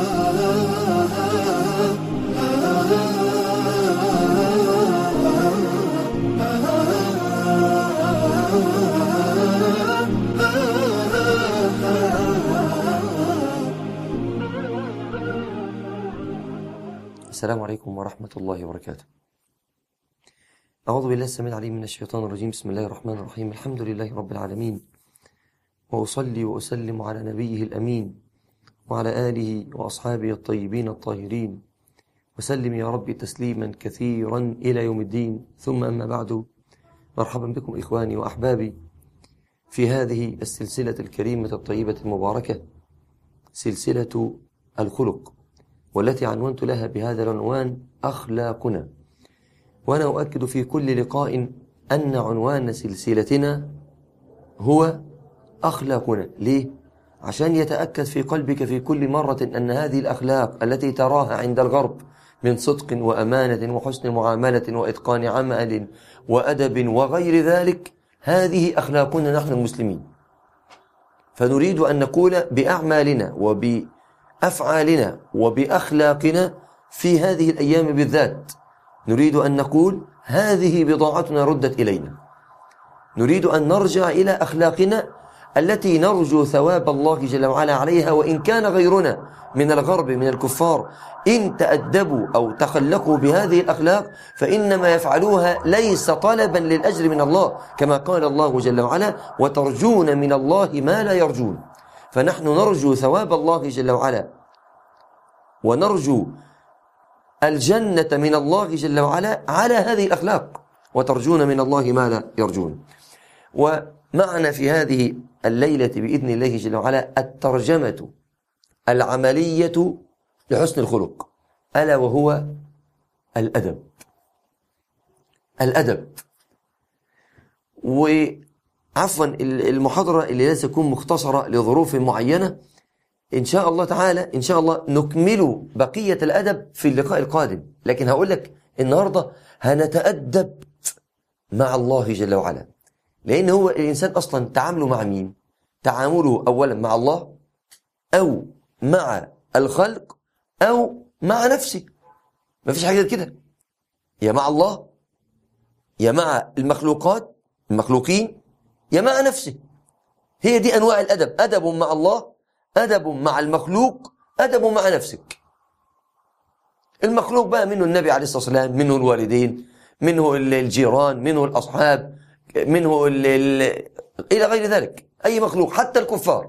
السلام عليكم ورحمة الله وبركاته أعوذ بالله السميع العليم من الشيطان الرجيم بسم الله الرحمن الرحيم الحمد لله رب العالمين وأصلي وأسلم على نبيه الأمين وعلى آله وأصحابه الطيبين الطاهرين وسلم يا رب تسليما كثيرا إلى يوم الدين ثم أما بعد مرحبا بكم إخواني وأحبابي في هذه السلسلة الكريمة الطيبة المباركة سلسلة الخلق والتي عنونت لها بهذا العنوان أخلاقنا وأنا أؤكد في كل لقاء أن عنوان سلسلتنا هو أخلاقنا ليه؟ عشان يتأكد في قلبك في كل مرة أن هذه الأخلاق التي تراها عند الغرب من صدق وأمانة وحسن معاملة وإتقان عمل وأدب وغير ذلك هذه أخلاقنا نحن المسلمين فنريد أن نقول بأعمالنا وبأفعالنا وبأخلاقنا في هذه الأيام بالذات نريد أن نقول هذه بضاعتنا ردت إلينا نريد أن نرجع إلى أخلاقنا التي نرجو ثواب الله جل وعلا عليها وإن كان غيرنا من الغرب من الكفار إن تأدبوا أو تخلقوا بهذه الأخلاق فإنما يفعلوها ليس طلبا للأجر من الله كما قال الله جل وعلا وترجون من الله ما لا يرجون فنحن نرجو ثواب الله جل وعلا ونرجو الجنة من الله جل وعلا على هذه الأخلاق وترجون من الله ما لا يرجون ومعنا في هذه الليلة بإذن الله جل وعلا الترجمة العملية لحسن الخلق ألا وهو الأدب الأدب وعفوا المحاضرة اللي لازم تكون مختصرة لظروف معينة إن شاء الله تعالى إن شاء الله نكمل بقية الأدب في اللقاء القادم لكن هقول لك النهاردة هنتأدب مع الله جل وعلا لأن هو الإنسان أصلا تعامله مع مين تعامله أولا مع الله أو مع الخلق أو مع نفسه ما فيش حاجة كده يا مع الله يا مع المخلوقات المخلوقين يا مع نفسه هي دي أنواع الأدب أدب مع الله أدب مع المخلوق أدب مع نفسك المخلوق بقى منه النبي عليه الصلاة والسلام منه الوالدين منه الجيران منه الأصحاب منه ال ال إلى غير ذلك أي مخلوق حتى الكفار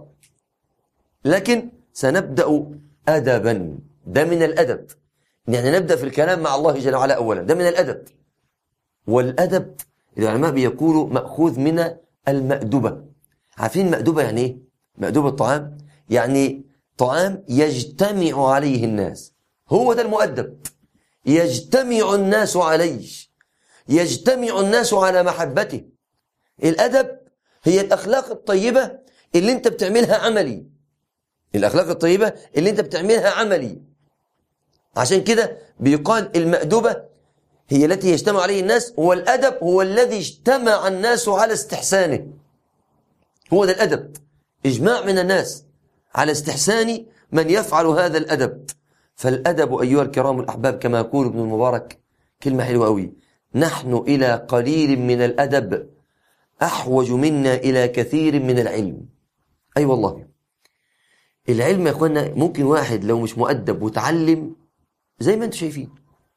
لكن سنبدأ أدبا ده من الأدب يعني نبدأ في الكلام مع الله جل وعلا أولا ده من الأدب والأدب العلماء بيقولوا مأخوذ من المأدبة عارفين المأدبة يعني إيه؟ مأدبة الطعام يعني طعام يجتمع عليه الناس هو ده المؤدب يجتمع الناس عليه يجتمع الناس على محبته الأدب هي الأخلاق الطيبة اللي انت بتعملها عملي الأخلاق الطيبة اللي انت بتعملها عملي عشان كده بيقال المأدبة هي التي يجتمع عليه الناس والأدب هو الذي اجتمع الناس على استحسانه هو ده الأدب إجماع من الناس على استحسان من يفعل هذا الأدب فالأدب أيها الكرام الأحباب كما يقول ابن المبارك كلمة حلوة أوي نحن إلى قليل من الأدب أحوج منا إلى كثير من العلم أي أيوة والله العلم يا أخوانا ممكن واحد لو مش مؤدب وتعلم زي ما أنتم شايفين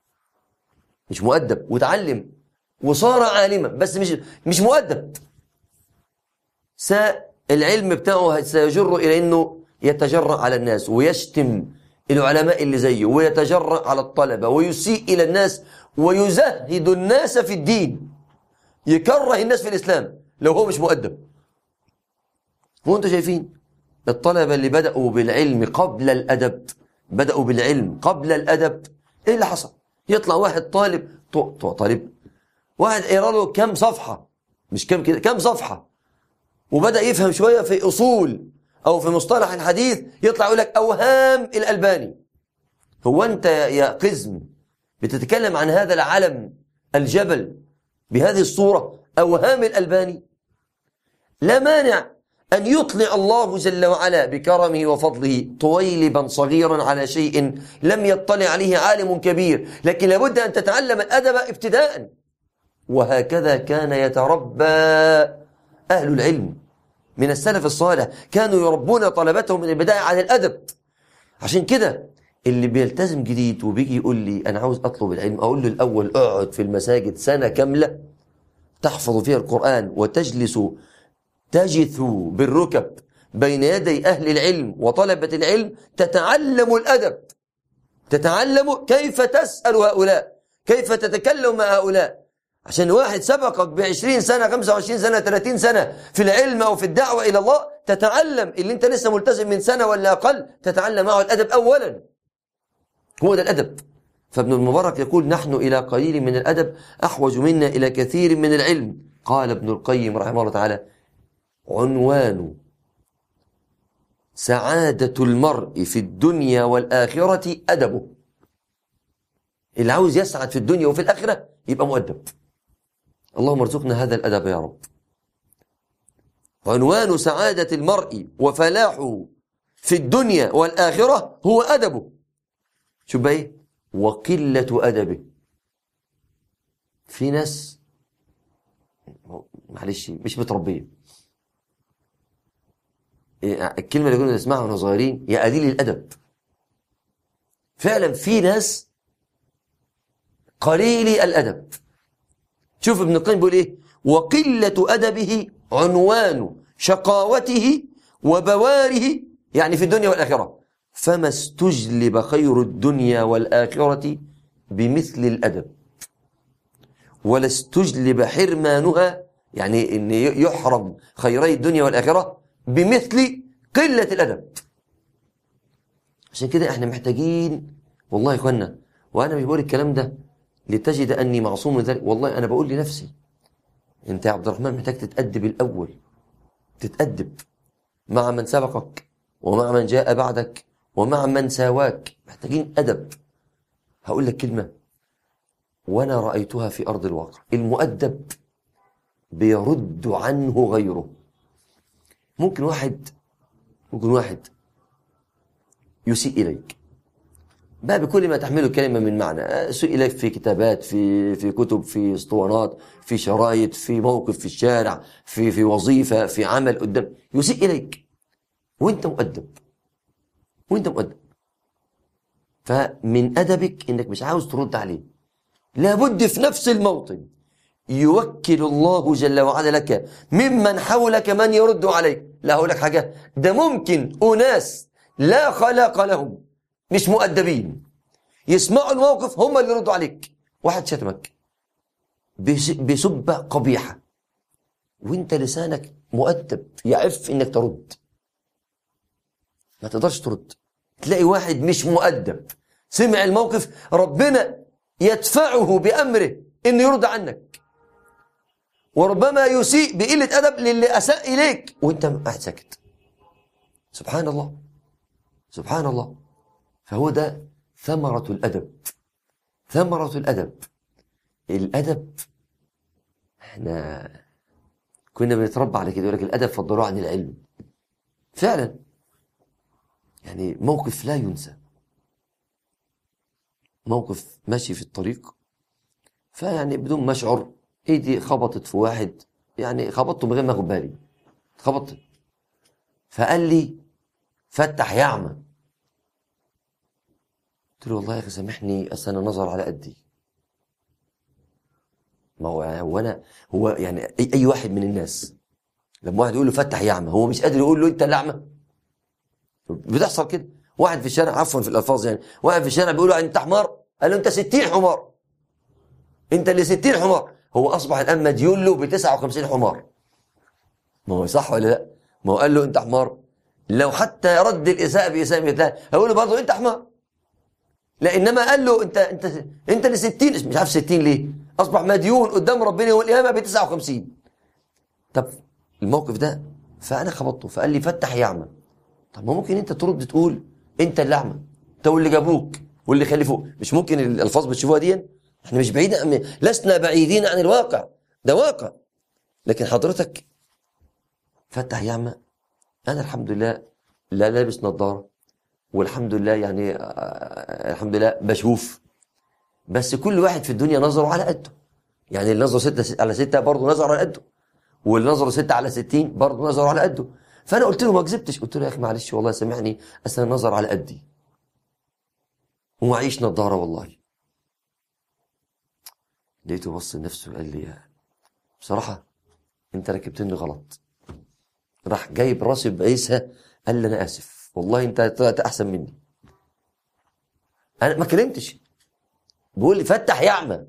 مش مؤدب وتعلم وصار عالما بس مش مش مؤدب العلم بتاعه سيجر إلى أنه يتجرأ على الناس ويشتم العلماء اللي زيه ويتجرأ على الطلبة ويسيء إلى الناس ويزهد الناس في الدين يكره الناس في الإسلام لو هو مش مؤدب هو أنتوا شايفين الطلبة اللي بدأوا بالعلم قبل الأدب بدأوا بالعلم قبل الأدب إيه اللي حصل يطلع واحد طالب طالب واحد يقرا له كم صفحة مش كم كده كم صفحة وبدأ يفهم شوية في أصول أو في مصطلح الحديث يطلع يقول لك أوهام الألباني هو أنت يا قزم بتتكلم عن هذا العلم الجبل بهذه الصورة أوهام الألباني لا مانع أن يطلع الله جل وعلا بكرمه وفضله طويلبا صغيرا على شيء لم يطلع عليه عالم كبير لكن لابد أن تتعلم الأدب ابتداء وهكذا كان يتربى أهل العلم من السلف الصالح كانوا يربون طلبتهم من البداية على الأدب عشان كده اللي بيلتزم جديد وبيجي يقول لي أنا عاوز أطلب العلم أقول له الأول اقعد في المساجد سنة كاملة تحفظ فيها القرآن وتجلس تجث بالركب بين يدي أهل العلم وطلبة العلم تتعلم الأدب تتعلم كيف تسأل هؤلاء كيف تتكلم مع هؤلاء عشان واحد سبقك بعشرين سنة خمسة وعشرين سنة ثلاثين سنة في العلم أو في الدعوة إلى الله تتعلم اللي انت لسه ملتزم من سنة ولا أقل تتعلم معه الأدب أولا هو ده الأدب فابن المبارك يقول نحن إلى قليل من الأدب أحوج منا إلى كثير من العلم قال ابن القيم رحمه الله تعالى عنوان سعادة المرء في الدنيا والآخرة أدبه اللي عاوز يسعد في الدنيا وفي الآخرة يبقى مؤدب اللهم ارزقنا هذا الأدب يا رب عنوان سعادة المرء وفلاحه في الدنيا والآخرة هو أدبه شوف بقى ايه وقلة أدبه في ناس معلش مش متربية الكلمة اللي كنا نسمعها واحنا صغيرين يا قليل الأدب فعلا في ناس قليل الأدب شوف ابن القيم بيقول ايه وقلة أدبه عنوان شقاوته وبواره يعني في الدنيا والآخرة فما استجلب خير الدنيا والآخرة بمثل الأدب ولا استجلب حرمانها يعني ان يحرم خيري الدنيا والآخرة بمثل قلة الأدب عشان كده احنا محتاجين والله يا اخوانا وانا مش بقول الكلام ده لتجد اني معصوم من ذلك والله انا بقول لنفسي انت يا عبد الرحمن محتاج تتأدب الاول تتأدب مع من سبقك ومع من جاء بعدك ومع من ساواك محتاجين أدب هقول لك كلمة وأنا رأيتها في أرض الواقع المؤدب بيرد عنه غيره ممكن واحد ممكن واحد يسيء إليك بقى بكل ما تحمله الكلمة من معنى سوء إليك في كتابات في في كتب في اسطوانات في شرايط في موقف في الشارع في في وظيفة في عمل قدام يسيء إليك وأنت مؤدب وأنت مؤدب فمن أدبك إنك مش عاوز ترد عليه لابد في نفس الموطن يوكل الله جل وعلا لك ممن حولك من يرد عليك لا هقول لك حاجة ده ممكن أناس لا خلاق لهم مش مؤدبين يسمعوا الموقف هم اللي يردوا عليك واحد شتمك بسبة قبيحة وانت لسانك مؤدب يعف انك ترد ما تقدرش ترد تلاقي واحد مش مؤدب سمع الموقف ربنا يدفعه بأمره انه يرد عنك وربما يسيء بقلة أدب للي أساء إليك وانت قاعد ساكت سبحان الله سبحان الله فهو ده ثمرة الأدب ثمرة الأدب الأدب احنا كنا بنتربى على كده يقول لك الأدب فضلوه عن العلم فعلا يعني موقف لا ينسى موقف ماشي في الطريق فيعني بدون ما اشعر ايدي خبطت في واحد يعني خبطته من غير ما اخد بالي خبطت فقال لي فتح يا اعمى قلت له والله يا اخي سامحني اصل انا نظر على قدي ما هو هو انا هو يعني اي, أي واحد من الناس لما واحد يقول له فتح يا اعمى هو مش قادر يقول له انت اللي اعمى بتحصل كده واحد في الشارع عفوا في الالفاظ يعني واحد في الشارع بيقول له انت حمار قال له انت 60 حمار انت اللي 60 حمار هو اصبح الان مديون له ب 59 حمار ما هو صح ولا لا ما هو قال له انت حمار لو حتى رد الاساءه باساءه مثلها هيقول له برضه انت حمار لا انما قال له انت انت انت اللي 60 مش عارف 60 ليه اصبح مديون قدام ربنا يوم القيامه ب 59 طب الموقف ده فانا خبطته فقال لي فتح يا اعمى طب ما ممكن انت ترد تقول انت اللي اعمى انت واللي جابوك واللي خلفوك مش ممكن الالفاظ بتشوفوها دي احنا مش بعيد لسنا بعيدين عن الواقع ده واقع لكن حضرتك فتح يا اعمى انا الحمد لله لا لابس نظاره والحمد لله يعني آه، الحمد لله بشوف بس كل واحد في الدنيا نظره على قده يعني النظره ستة على ستة برضه نظره على قده والنظره ستة على ستين برضه نظره على قده فانا قلت له ما كذبتش قلت له يا اخي معلش والله سامحني اصل النظر على قدي ومعيش نظاره والله لقيته بص لنفسه قال لي بصراحه انت ركبتني غلط راح جايب راسي بقيسها قال لي انا اسف والله انت طلعت احسن مني انا ما كلمتش بيقول لي فتح يعمى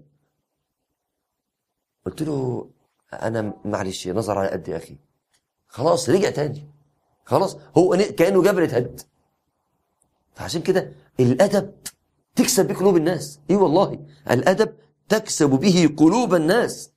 قلت له انا معلش نظر على قد يا اخي خلاص رجع تاني خلاص هو كانه جبل اتهد فعشان كده الادب تكسب بيه قلوب الناس اي والله الادب تكسب به قلوب الناس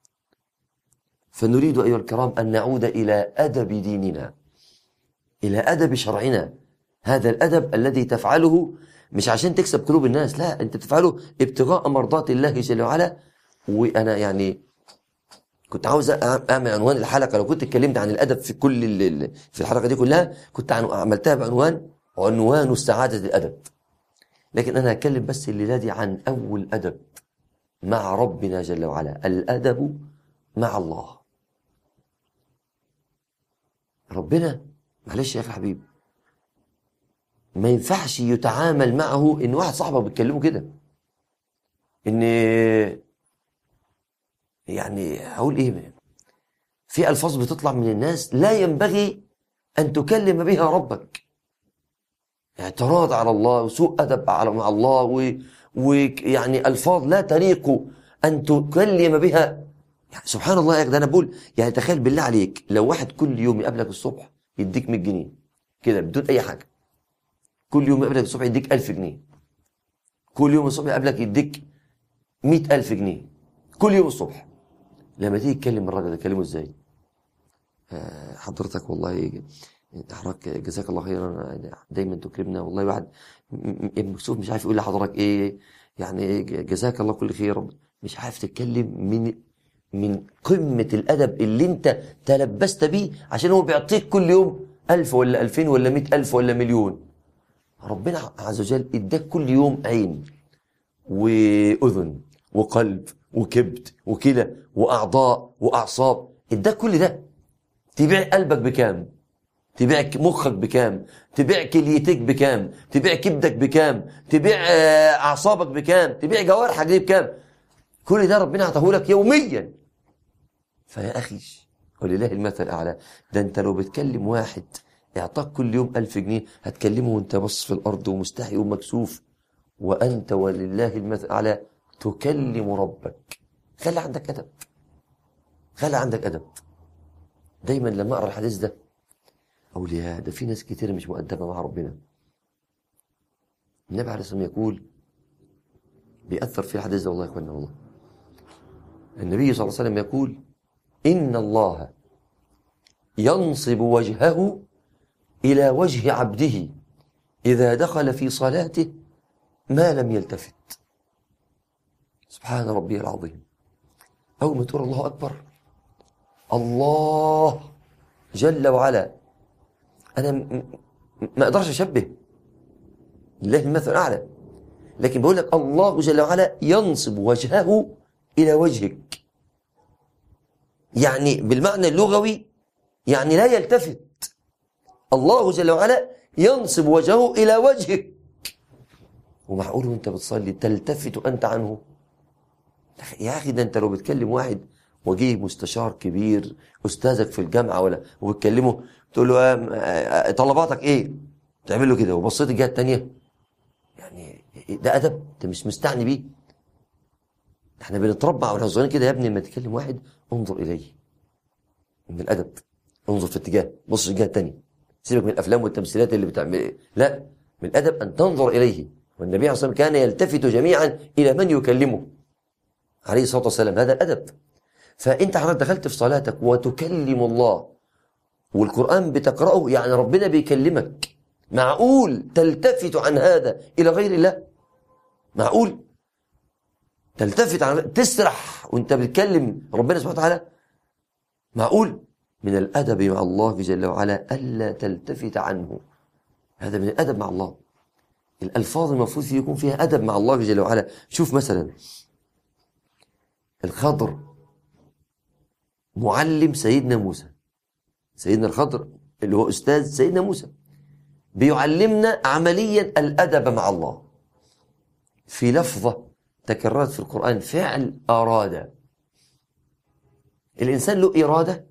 فنريد ايها الكرام ان نعود الى ادب ديننا الى ادب شرعنا هذا الادب الذي تفعله مش عشان تكسب قلوب الناس لا انت بتفعله ابتغاء مرضات الله جل وعلا وانا يعني كنت عاوز اعمل عنوان الحلقه لو كنت اتكلمت عن الادب في كل في الحلقه دي كلها كنت عملتها بعنوان عنوان السعاده الادب لكن انا هتكلم بس الليله دي عن اول ادب مع ربنا جل وعلا الادب مع الله ربنا معلش يا اخي حبيب ما ينفعش يتعامل معه ان واحد صاحبه بيتكلمه كده ان يعني هقول ايه في الفاظ بتطلع من الناس لا ينبغي ان تكلم بها ربك اعتراض على الله وسوء ادب على مع الله ويعني الفاظ لا تليق ان تكلم بها يعني سبحان الله يا ده انا بقول يعني تخيل بالله عليك لو واحد كل يوم يقابلك الصبح يديك 100 جنيه كده بدون اي حاجه كل يوم يقابلك الصبح يديك 1000 جنيه كل يوم الصبح يقابلك يديك 100000 جنيه كل يوم الصبح لما تيجي تكلم الراجل ده تكلمه ازاي؟ آه، حضرتك والله حضرتك جزاك الله خيرا دايما تكرمنا والله واحد مكسوف مش عارف يقول لحضرتك ايه يعني جزاك الله كل خير مش عارف تتكلم من من قمة الأدب اللي أنت تلبست بيه عشان هو بيعطيك كل يوم ألف ولا ألفين ولا مئة ألف ولا مليون ربنا عز وجل اداك كل يوم عين وأذن وقلب وكبد وكلى وأعضاء وأعصاب اداك كل ده تبيع قلبك بكام تبيع مخك بكام تبيع كليتك بكام تبيع كبدك بكام تبيع آه، أعصابك بكام تبيع جوارحك دي بكام كل ده ربنا عطاه لك يوميا فيا أخي ولله المثل الأعلى ده أنت لو بتكلم واحد اعطاك كل يوم ألف جنيه هتكلمه وانت بص في الأرض ومستحي ومكسوف وأنت ولله المثل الأعلى تكلم ربك خلي عندك أدب خلي عندك أدب دايما لما أقرأ الحديث ده أقول يا ده في ناس كتير مش مؤدبة مع ربنا النبي عليه الصلاة والسلام يقول بيأثر في الحديث ده والله يا إخوانا والله النبي صلى الله عليه وسلم يقول إن الله ينصب وجهه إلى وجه عبده إذا دخل في صلاته ما لم يلتفت سبحان ربي العظيم أول ما تقول الله أكبر الله جل وعلا أنا ما أقدرش أشبه لله المثل الأعلى لكن بقول لك الله جل وعلا ينصب وجهه إلى وجهك يعني بالمعنى اللغوي يعني لا يلتفت الله جل وعلا ينصب وجهه إلى وجهك ومعقول وانت بتصلي تلتفت أنت عنه يا أخي ده أنت لو بتكلم واحد وجيه مستشار كبير أستاذك في الجامعة ولا وبتكلمه تقول له آه، آه، طلباتك إيه تعمل له كده وبصيت الجهة التانية يعني ده أدب أنت مش مستعني بيه احنا بنتربع واحنا صغيرين كده يا ابني لما تكلم واحد انظر اليه من الادب انظر في اتجاه بص الجهه الثانيه سيبك من الافلام والتمثيلات اللي بتعمل لا من الادب ان تنظر اليه والنبي عليه الصلاه والسلام كان يلتفت جميعا الى من يكلمه عليه الصلاه والسلام هذا الادب فانت حضرتك دخلت في صلاتك وتكلم الله والقران بتقراه يعني ربنا بيكلمك معقول تلتفت عن هذا الى غير الله معقول تلتفت عن تسرح وانت بتكلم ربنا سبحانه وتعالى معقول من الأدب مع الله جل وعلا ألا تلتفت عنه هذا من الأدب مع الله الألفاظ المفروض يكون فيها أدب مع الله جل وعلا شوف مثلا الخضر معلم سيدنا موسى سيدنا الخضر اللي هو أستاذ سيدنا موسى بيعلمنا عمليا الأدب مع الله في لفظة تكررت في القرآن فعل أراد الإنسان له إرادة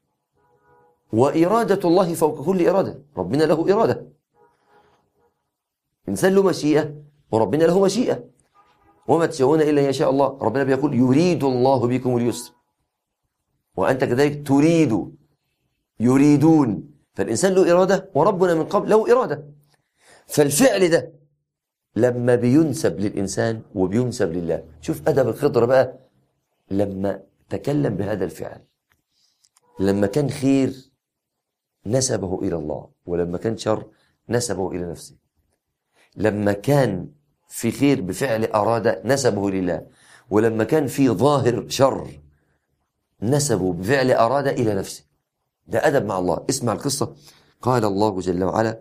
وإرادة الله فوق كل إرادة ربنا له إرادة الإنسان له مشيئة وربنا له مشيئة وما تشاءون إلا أن يشاء الله ربنا بيقول يريد الله بكم اليسر وأنت كذلك تريد يريدون فالإنسان له إرادة وربنا من قبل له إرادة فالفعل ده لما بينسب للإنسان وبينسب لله شوف أدب الخضر بقى لما تكلم بهذا الفعل لما كان خير نسبه إلى الله ولما كان شر نسبه إلى نفسه لما كان في خير بفعل أراد نسبه لله ولما كان في ظاهر شر نسبه بفعل أراد إلى نفسه ده أدب مع الله اسمع القصة قال الله جل وعلا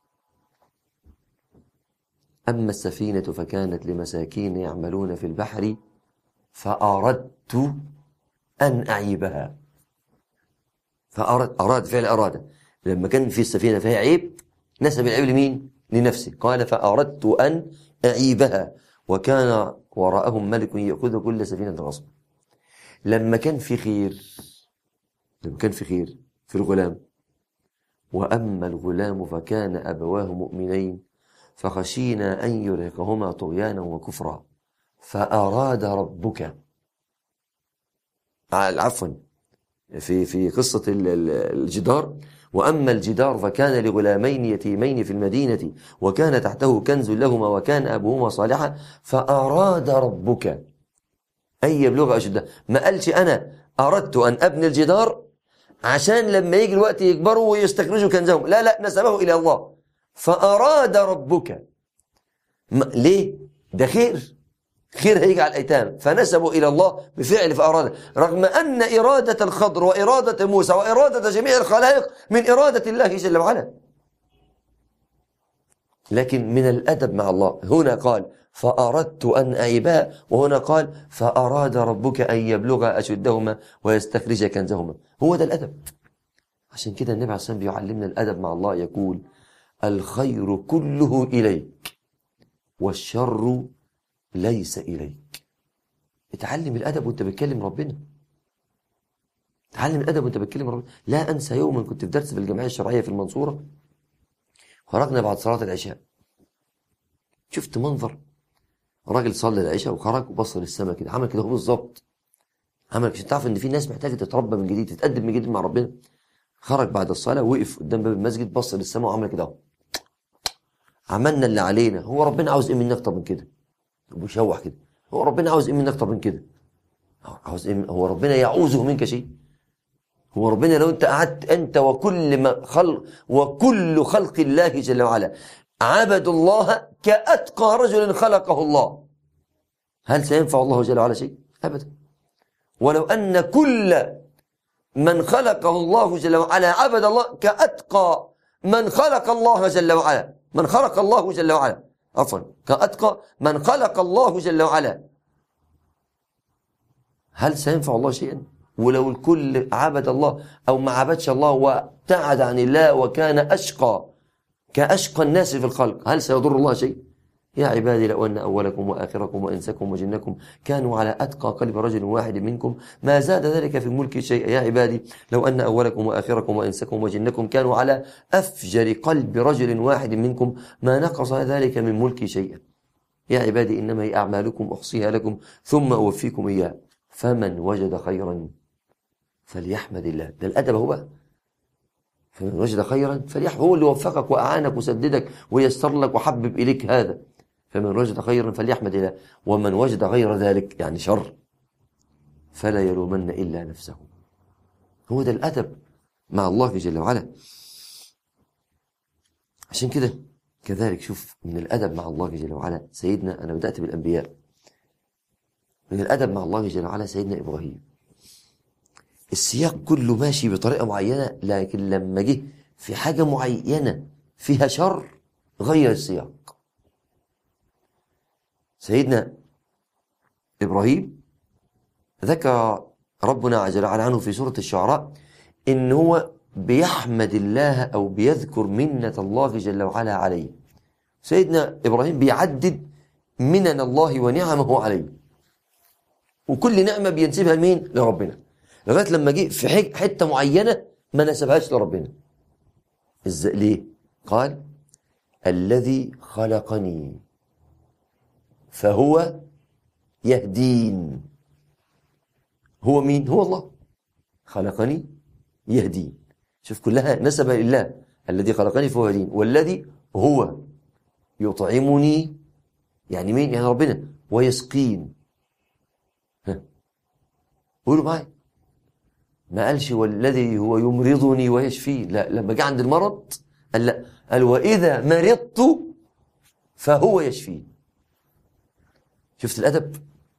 أما السفينة فكانت لمساكين يعملون في البحر فأردت أن أعيبها فأراد أراد فعل أراد لما كان في السفينة فيها عيب نسب العيب لمين؟ لنفسه قال فأردت أن أعيبها وكان وراءهم ملك يأخذ كل سفينة غصب لما كان في خير لما كان في خير في الغلام وأما الغلام فكان أبواه مؤمنين فخشينا أن يرهقهما طغيانا وكفرا فأراد ربك عفوا في في قصة الجدار وأما الجدار فكان لغلامين يتيمين في المدينة وكان تحته كنز لهما وكان أبوهما صالحا فأراد ربك أن يبلغ أشده ما قالش أنا أردت أن أبني الجدار عشان لما يجي الوقت يكبروا ويستخرجوا كنزهم لا لا نسبه إلى الله فأراد ربك ليه ده خير خير هيجي على الأيتام فنسبوا إلى الله بفعل فأراد رغم أن إرادة الخضر وإرادة موسى وإرادة جميع الخلائق من إرادة الله جل وعلا لكن من الأدب مع الله هنا قال فأردت أن أعيبها وهنا قال فأراد ربك أن يبلغ أشدهما ويستخرج كنزهما هو ده الأدب عشان كده النبي عليه الصلاة والسلام بيعلمنا الأدب مع الله يقول الخير كله إليك والشر ليس إليك اتعلم الأدب وانت بتكلم ربنا اتعلم الأدب وانت بتكلم ربنا لا أنسى يوما كنت في درس في الجمعية الشرعية في المنصورة خرجنا بعد صلاة العشاء شفت منظر راجل صلى العشاء وخرج وبص للسماء كده عمل كده بالظبط عمل عشان تعرف ان في ناس محتاجه تتربى من جديد تتقدم من جديد مع ربنا خرج بعد الصلاه وقف قدام باب المسجد بص للسماء وعمل كده عملنا اللي علينا هو ربنا عاوز ايه مني اكتر من كده وبيشوح كده هو ربنا عاوز ايه مني اكتر من كده عاوز ايه هو ربنا يعوزه منك شيء هو ربنا لو انت قعدت انت وكل ما خلق وكل خلق الله جل وعلا عبدوا الله كأتقى رجل خلقه الله هل سينفع الله جل وعلا شيء؟ أبدا ولو أن كل من خلقه الله جل وعلا عبد الله كأتقى من خلق الله جل وعلا من خلق الله جل وعلا عفوا كأتقى من خلق الله جل وعلا هل سينفع الله شيئا ولو الكل عبد الله أو ما عبدش الله وابتعد عن الله وكان أشقى كأشقى الناس في الخلق هل سيضر الله شيء يا عبادي لو أن أولكم وآخركم وإنسكم وجنكم كانوا على أتقى قلب رجل واحد منكم ما زاد ذلك في ملك شيء يا عبادي لو أن أولكم وآخركم وإنسكم وجنكم كانوا على أفجر قلب رجل واحد منكم ما نقص ذلك من ملك شيئا يا عبادي إنما هي أعمالكم أحصيها لكم ثم أوفيكم إياه فمن وجد خيرا فليحمد الله ده الأدب هو بقى فمن وجد خيرا فليحمد هو اللي وفقك وأعانك وسددك ويسر لك وحبب إليك هذا فمن وجد خيرا فليحمد الله ومن وجد غير ذلك يعني شر فلا يلومن إلا نفسه هو ده الأدب مع الله جل وعلا عشان كده كذلك شوف من الأدب مع الله جل وعلا سيدنا أنا بدأت بالأنبياء من الأدب مع الله جل وعلا سيدنا إبراهيم السياق كله ماشي بطريقة معينة لكن لما جه في حاجة معينة فيها شر غير السياق سيدنا إبراهيم ذكر ربنا عز وجل عنه في سورة الشعراء إن هو بيحمد الله أو بيذكر منة الله جل وعلا عليه سيدنا إبراهيم بيعدد منن الله ونعمه عليه وكل نعمة بينسبها لمين؟ لربنا لغاية لما جه في حتة معينة ما نسبهاش لربنا ازاي ليه؟ قال الذي خلقني فهو يهدين هو مين؟ هو الله خلقني يهدين شوف كلها نسبة لله الذي خلقني فهو يهدين والذي هو يطعمني يعني مين؟ يعني ربنا ويسقين ها قولوا معي ما قالش والذي هو يمرضني ويشفين لا لما جه عند المرض قال لا قال وإذا مرضت فهو يشفين شفت الأدب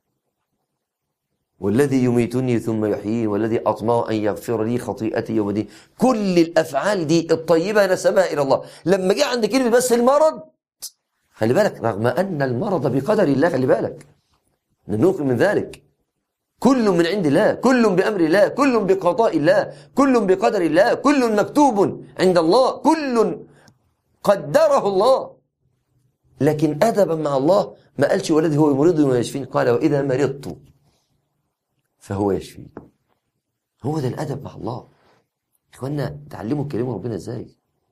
والذي يميتني ثم يحيين والذي أطمع أن يغفر لي خطيئتي يوم الدين كل الأفعال دي الطيبة نسبها إلى الله لما جه عند كلمة بس المرض خلي بالك رغم أن المرض بقدر الله خلي بالك نوقن من ذلك كل من عند الله كل بأمر الله كل بقضاء الله كل بقدر الله كل مكتوب عند الله كل قدره الله لكن أدبا مع الله ما قالش ولدي هو يمرضني ويشفيني قال وإذا مرضت فهو يشفي هو ده الأدب مع الله إخوانا تعلموا تكلموا ربنا إزاي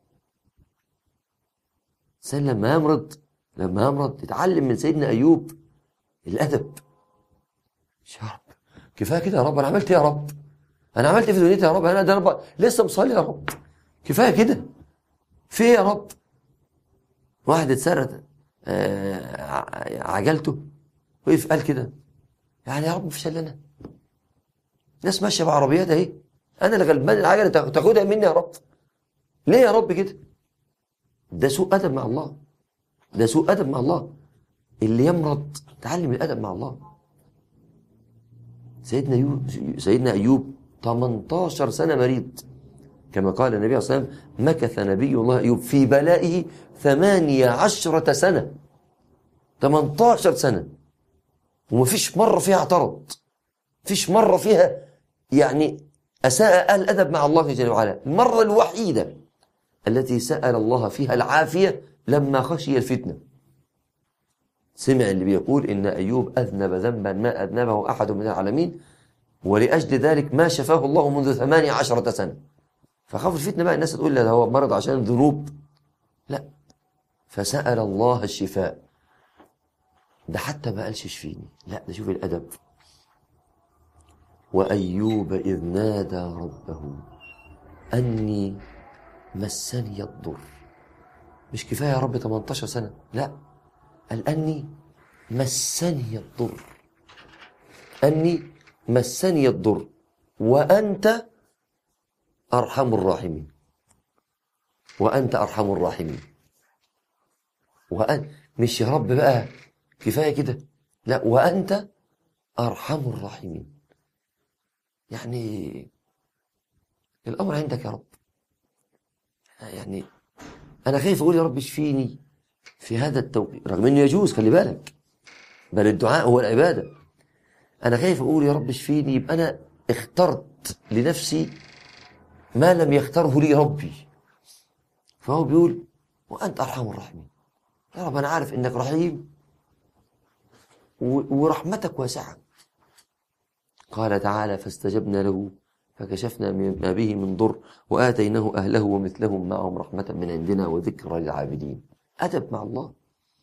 الإنسان لما يمرض لما يمرض يتعلم من سيدنا أيوب الأدب يا رب كفاية كده يا رب أنا عملت إيه يا رب أنا عملت إيه في دنيتي يا رب أنا ده رب لسه مصلي يا رب كفاية كده في إيه يا رب واحد اتسرق آه عجلته وقف قال كده يعني يا رب مفيش الا انا ناس ماشيه بعربيات اهي انا اللي غلبان العجله تاخدها مني يا رب ليه يا رب كده ده سوء ادب مع الله ده سوء ادب مع الله اللي يمرض تعلم الادب مع الله سيدنا أيوب سيدنا ايوب 18 سنه مريض كما قال النبي صلى الله عليه وسلم مكث نبي الله ايوب في بلائه ثمانية عشرة سنة 18 سنة ومفيش مرة فيها اعترض فيش مرة فيها يعني أساء الأدب مع الله جل وعلا المرة الوحيدة التي سأل الله فيها العافية لما خشي الفتنة سمع اللي بيقول إن أيوب أذنب ذنبا ما أذنبه أحد من العالمين ولأجل ذلك ما شفاه الله منذ ثمانية عشرة سنة فخاف الفتنة بقى الناس تقول لا هو مرض عشان ذنوب لا فسأل الله الشفاء ده حتى ما قالش اشفيني لا ده شوف الأدب وأيوب إذ نادى ربه أني مسني الضر مش كفاية يا رب 18 سنة لا قال أني مسني الضر أني مسني الضر وأنت أرحم الراحمين وأنت أرحم الراحمين وأن مش يا رب بقى كفاية كده لا وأنت أرحم الراحمين يعني الأمر عندك يا رب يعني أنا خايف أقول يا رب اشفيني في هذا التوقيت رغم أنه يجوز خلي بالك بل الدعاء هو العبادة أنا خايف أقول يا رب اشفيني يبقى أنا اخترت لنفسي ما لم يختاره لي ربي فهو بيقول وأنت أرحم الراحمين يا رب أنا عارف إنك رحيم ورحمتك واسعة قال تعالى فاستجبنا له فكشفنا ما به من ضر وآتيناه أهله ومثلهم معهم رحمة من عندنا وذكرى للعابدين أدب مع الله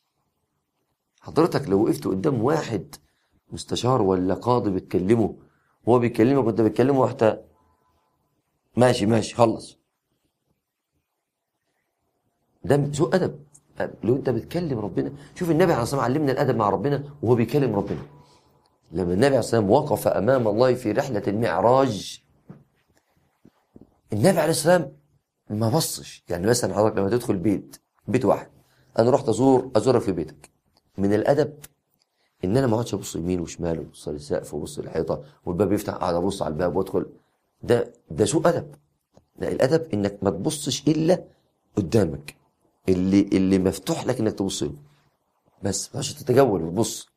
حضرتك لو وقفت قدام واحد مستشار ولا قاضي بتكلمه هو بيكلمك وانت بتكلمه حتى ماشي ماشي خلص ده سوء أدب لو انت بتكلم ربنا شوف النبي عليه الصلاه والسلام علمنا الادب مع ربنا وهو بيكلم ربنا لما النبي عليه الصلاه والسلام وقف امام الله في رحله المعراج النبي عليه السلام ما بصش يعني مثلا حضرتك لما تدخل بيت بيت واحد انا رحت ازور ازورك في بيتك من الادب ان انا ما اقعدش ابص يمين وشمال وابص للسقف وابص للحيطه والباب يفتح اقعد ابص على الباب وادخل ده ده سوء ادب لا الادب انك ما تبصش الا قدامك اللي اللي مفتوح لك انك تبص له بس مش تتجول وتبص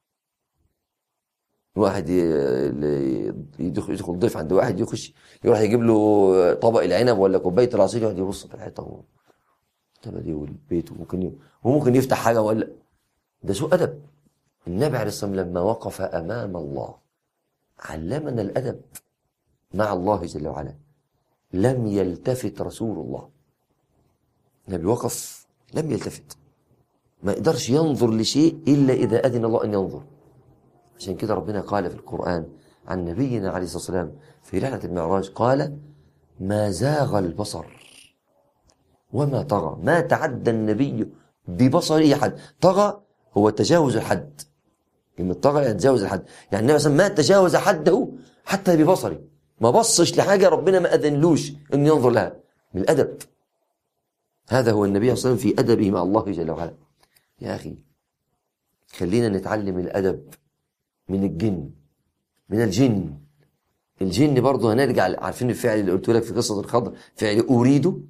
واحد ي- يدخل يدخل ضيف عند واحد يخش يروح يجيب له طبق العنب ولا كوبايه العصير يقعد يبص في الحيطه و- طب دي والبيت وممكن ي- وممكن يفتح حاجه ولا ده سوء ادب النبي عليه الصلاه والسلام لما وقف امام الله علمنا الادب مع الله جل وعلا لم يلتفت رسول الله النبي وقف لم يلتفت ما يقدرش ينظر لشيء الا اذا اذن الله ان ينظر عشان كده ربنا قال في القرآن عن نبينا عليه الصلاة والسلام في رحلة المعراج قال ما زاغ البصر وما طغى ما تعدى النبي ببصره حد طغى هو تجاوز الحد كلمة طغى يعني تجاوز الحد يعني النبي صلى الله عليه وسلم ما تجاوز حده حتى ببصره ما بصش لحاجة ربنا ما أذنلوش أن ينظر لها من الأدب هذا هو النبي صلى الله عليه وسلم في أدبه مع الله جل وعلا يا أخي خلينا نتعلم الأدب من الجن من الجن الجن برضه هنرجع عارفين الفعل اللي قلت لك في قصة الخضر فعل أريد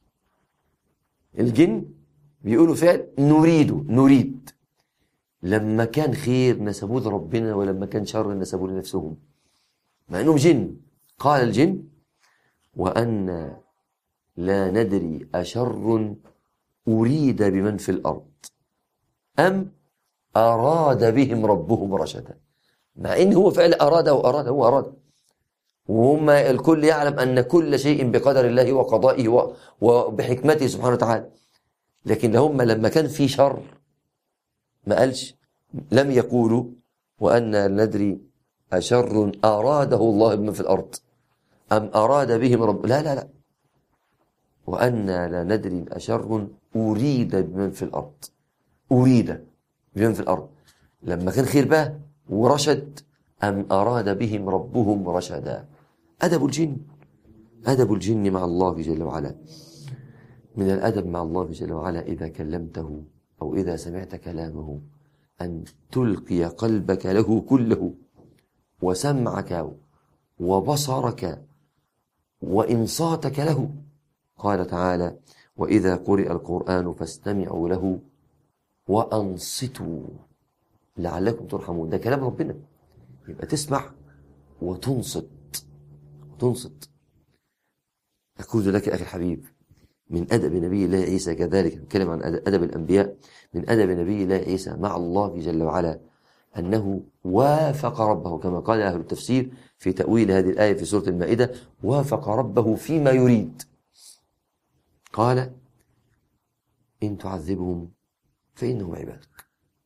الجن بيقولوا فعل نريد نريد لما كان خير نسبوه لربنا ولما كان شر نسبوه لنفسهم مع انهم جن قال الجن وأن لا ندري أشر أريد بمن في الأرض أم أراد بهم ربهم رشدا مع إن هو فعل أراد وأراد هو أراد وهم الكل يعلم أن كل شيء بقدر الله وقضائه و- وبحكمته سبحانه وتعالى لكن هم لما كان في شر ما قالش لم يقولوا وأن لا ندري أشر أراده الله بمن في الأرض أم أراد بهم رب لا لا لا وأن لا ندري أشر أريد بمن في الأرض أريد بمن في الأرض لما كان خير بقى ورشد أم أراد بهم ربهم رشدا أدب الجن أدب الجن مع الله جل وعلا من الأدب مع الله جل وعلا إذا كلمته أو إذا سمعت كلامه أن تلقي قلبك له كله وسمعك وبصرك وإنصاتك له قال تعالى وإذا قرئ القرآن فاستمعوا له وأنصتوا لعلكم ترحمون ده كلام ربنا يبقى تسمع وتنصت وتنصت أقول لك أخي الحبيب من أدب نبي الله عيسى كذلك نتكلم عن أدب الأنبياء من أدب نبي الله عيسى مع الله جل وعلا أنه وافق ربه كما قال أهل التفسير في تأويل هذه الآية في سورة المائدة وافق ربه فيما يريد قال إن تعذبهم فإنهم عبادك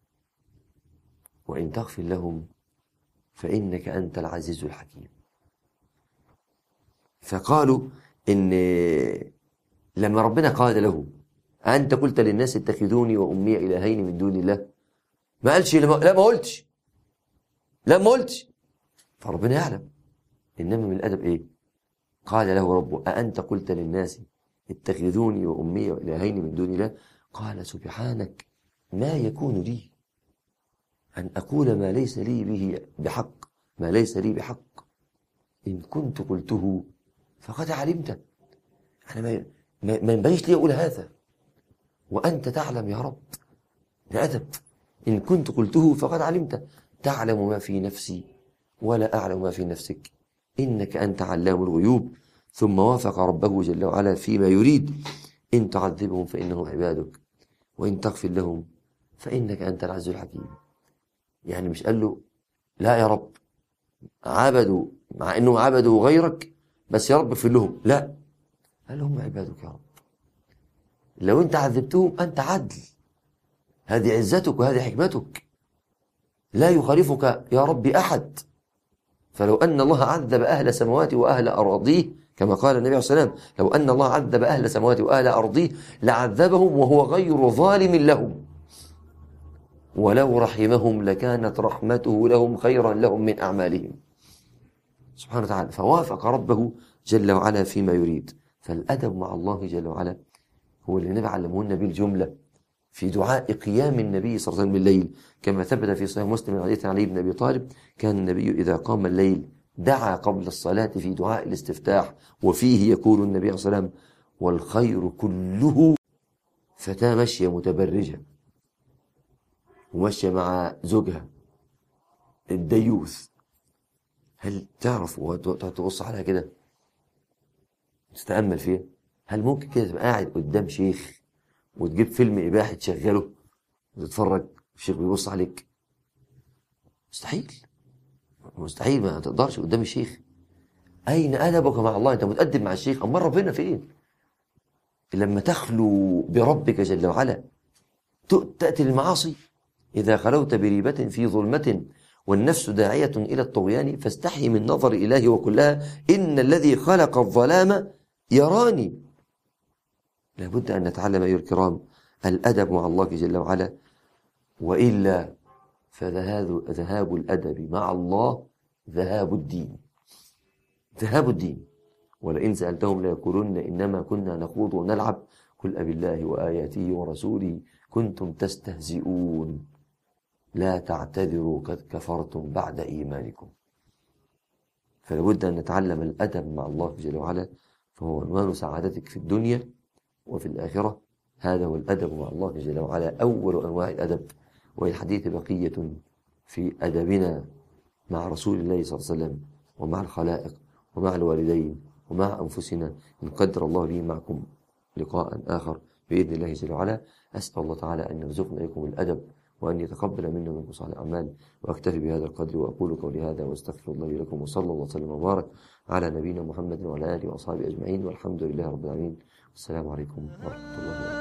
وإن تغفر لهم فإنك أنت العزيز الحكيم فقالوا إن لما ربنا قال له أنت قلت للناس اتخذوني وأمي إلهين من دون الله ما قالش لما لا ما قلتش لا ما قلتش فربنا يعلم إنما من الأدب إيه قال له ربه أأنت قلت للناس اتخذوني وأمي إلهين من دون الله قال سبحانك ما يكون لي أن أقول ما ليس لي به بحق ما ليس لي بحق إن كنت قلته فقد علمت أنا ما ما ما ينبغيش لي أقول هذا وأنت تعلم يا رب بأدب إن كنت قلته فقد علمت تعلم ما في نفسي ولا أعلم ما في نفسك إنك أنت علام الغيوب ثم وافق ربه جل وعلا فيما يريد إن تعذبهم فإنهم عبادك وإن تغفر لهم فإنك أنت العزيز الحكيم يعني مش قال له لا يا رب عبدوا مع انهم عبدوا غيرك بس يا رب اغفر لهم لا قال هم عبادك يا رب لو انت عذبتهم انت عدل هذه عزتك وهذه حكمتك لا يخالفك يا رب احد فلو ان الله عذب اهل سماواته واهل اراضيه كما قال النبي عليه الصلاه والسلام لو ان الله عذب اهل سماواته واهل ارضيه لعذبهم وهو غير ظالم لهم ولو رحمهم لكانت رحمته لهم خيرا لهم من أعمالهم سبحانه وتعالى فوافق ربه جل وعلا فيما يريد فالأدب مع الله جل وعلا هو اللي النبي علمه لنا بالجملة في دعاء قيام النبي صلى الله عليه وسلم بالليل كما ثبت في صحيح مسلم من حديث علي بن أبي طالب كان النبي إذا قام الليل دعا قبل الصلاة في دعاء الاستفتاح وفيه يقول النبي صلى الله عليه وسلم والخير كله فتاة ماشية متبرجة وماشية مع زوجها الديوث هل تعرف وتقعد تبص عليها كده تتأمل فيها هل ممكن كده تبقى قاعد قدام شيخ وتجيب فيلم إباحي تشغله وتتفرج الشيخ بيبص عليك مستحيل مستحيل ما تقدرش قدام الشيخ أين أدبك مع الله أنت متأدب مع الشيخ أمال ربنا فين لما تخلو بربك جل وعلا تأتي المعاصي إذا خلوت بريبة في ظلمة والنفس داعية إلى الطغيان فاستحي من نظر إله وكلها إن الذي خلق الظلام يراني لابد أن نتعلم أيها الكرام الأدب مع الله جل وعلا وإلا فذهاب الأدب مع الله ذهاب الدين ذهاب الدين ولئن سألتهم ليقولن إنما كنا نخوض ونلعب قل أبي الله وآياته ورسوله كنتم تستهزئون لا تعتذروا قد كفرتم بعد إيمانكم فلابد أن نتعلم الأدب مع الله جل وعلا فهو عنوان سعادتك في الدنيا وفي الآخرة هذا هو الأدب مع الله جل وعلا أول أنواع الأدب وللحديث بقية في أدبنا مع رسول الله صلى الله عليه وسلم ومع الخلائق ومع الوالدين ومع أنفسنا إن قدر الله لي معكم لقاء آخر بإذن الله جل وعلا أسأل الله تعالى أن يرزقنا إليكم الأدب وأن يتقبل منا ومنكم صالح الأعمال وأكتفي بهذا القدر وأقول قولي هذا وأستغفر الله لكم وصلى الله وسلم وبارك على نبينا محمد وعلى آله وأصحابه أجمعين والحمد لله رب العالمين والسلام عليكم ورحمة الله وبركاته